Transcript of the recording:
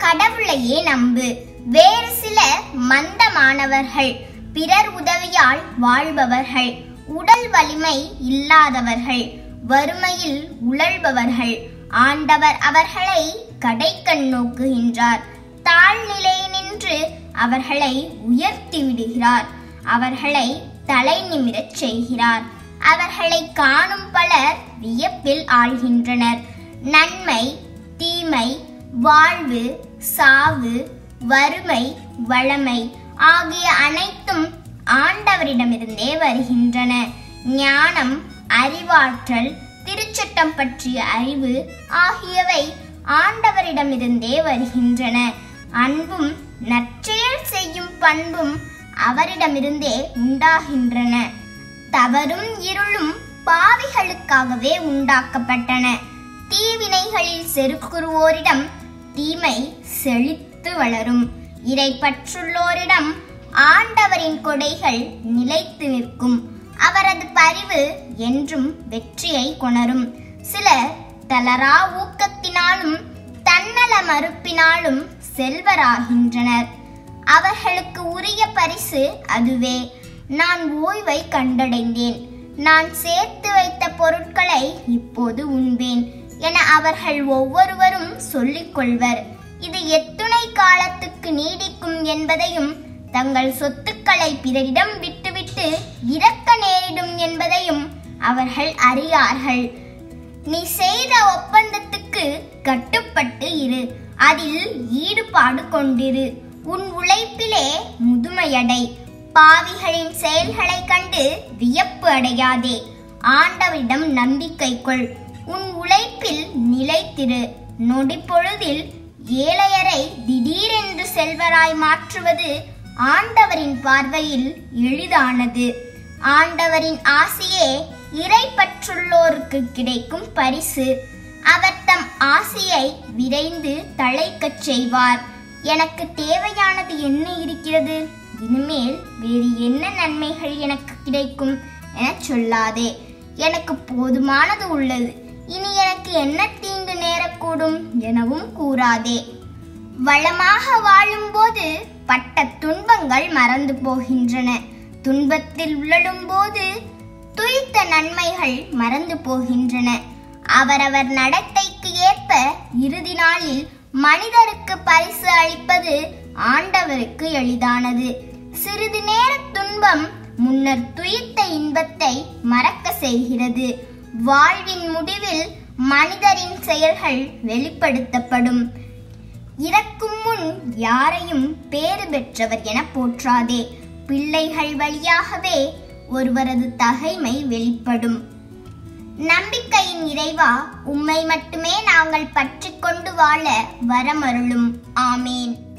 கடவுளையே நம்பு வேறு சில மந்தமானவர்கள் பிறர் உதவியால் வாழ்பவர்கள் உடல் வலிமை இல்லாதவர்கள் வறுமையில் உழல்பவர்கள் ஆண்டவர் அவர்களை கடைக்கண் நோக்குகின்றார் தாழ்நிலை நின்று அவர்களை உயர்த்தி விடுகிறார் அவர்களை தலை நிமிரச் செய்கிறார் அவர்களை காணும் பலர் வியப்பில் ஆழ்கின்றனர் நன்மை தீமை வாழ்வு சாவு வறுமை வளமை ஆகிய அனைத்தும் ஆண்டவரிடமிருந்தே வருகின்றன ஞானம் அறிவாற்றல் திருச்சட்டம் பற்றிய அறிவு ஆகியவை ஆண்டவரிடமிருந்தே வருகின்றன அன்பும் நற்செயல் செய்யும் பண்பும் அவரிடமிருந்தே உண்டாகின்றன தவறும் இருளும் பாவிகளுக்காகவே உண்டாக்கப்பட்டன தீவினைகளில் செருக்குருவோரிடம் தீமை செழித்து வளரும் இறை பற்றுள்ளோரிடம் ஆண்டவரின் கொடைகள் நிலைத்து நிற்கும் அவரது பரிவு என்றும் வெற்றியை கொணரும் சிலர் தளரா ஊக்கத்தினாலும் தன்னல மறுப்பினாலும் செல்வராகின்றனர் அவர்களுக்கு உரிய பரிசு அதுவே நான் ஓய்வை கண்டடைந்தேன் நான் சேர்த்து வைத்த பொருட்களை இப்போது உண்பேன் என அவர்கள் ஒவ்வொருவரும் சொல்லிக் கொள்வர் இது எத்துணை காலத்துக்கு நீடிக்கும் என்பதையும் தங்கள் சொத்துக்களை பிறரிடம் விட்டுவிட்டு இறக்க நேரிடும் என்பதையும் அவர்கள் அறியார்கள் நீ செய்த ஒப்பந்தத்துக்கு கட்டுப்பட்டு இரு அதில் ஈடுபாடு கொண்டிரு உன் உழைப்பிலே முதுமையடை பாவிகளின் செயல்களை கண்டு வியப்பு அடையாதே ஆண்டவரிடம் நம்பிக்கை கொள் உன் உழைப்பில் நிலைத்திரு நொடி பொழுதில் ஏழையரை திடீரென்று செல்வராய் மாற்றுவது ஆண்டவரின் பார்வையில் எளிதானது ஆண்டவரின் ஆசியே இறை பற்றுள்ளோருக்கு கிடைக்கும் பரிசு அவர் தம் ஆசியை விரைந்து தழைக்கச் செய்வார் எனக்கு தேவையானது என்ன இருக்கிறது இனிமேல் வேறு என்ன நன்மைகள் எனக்கு கிடைக்கும் என சொல்லாதே எனக்கு போதுமானது உள்ளது இனி எனக்கு என்ன தீங்கு நேரக்கூடும் எனவும் கூறாதே வளமாக வாழும்போது பட்ட துன்பங்கள் மறந்து போகின்றன துன்பத்தில் உழலும்போது துய்த்த நன்மைகள் மறந்து போகின்றன அவரவர் நடத்தைக்கு ஏற்ப இறுதி நாளில் மனிதருக்கு பரிசு அளிப்பது ஆண்டவருக்கு எளிதானது சிறிது நேர துன்பம் முன்னர் துயித்த இன்பத்தை மறக்க செய்கிறது வாழ்வின் முடிவில் மனிதரின் செயல்கள் வெளிப்படுத்தப்படும் இறக்கும் முன் யாரையும் பேறு பெற்றவர் என போற்றாதே பிள்ளைகள் வழியாகவே ஒருவரது தகைமை வெளிப்படும் நம்பிக்கையின் இறைவா உம்மை மட்டுமே நாங்கள் பற்றிக் கொண்டு வாழ வரமருளும் ஆமேன்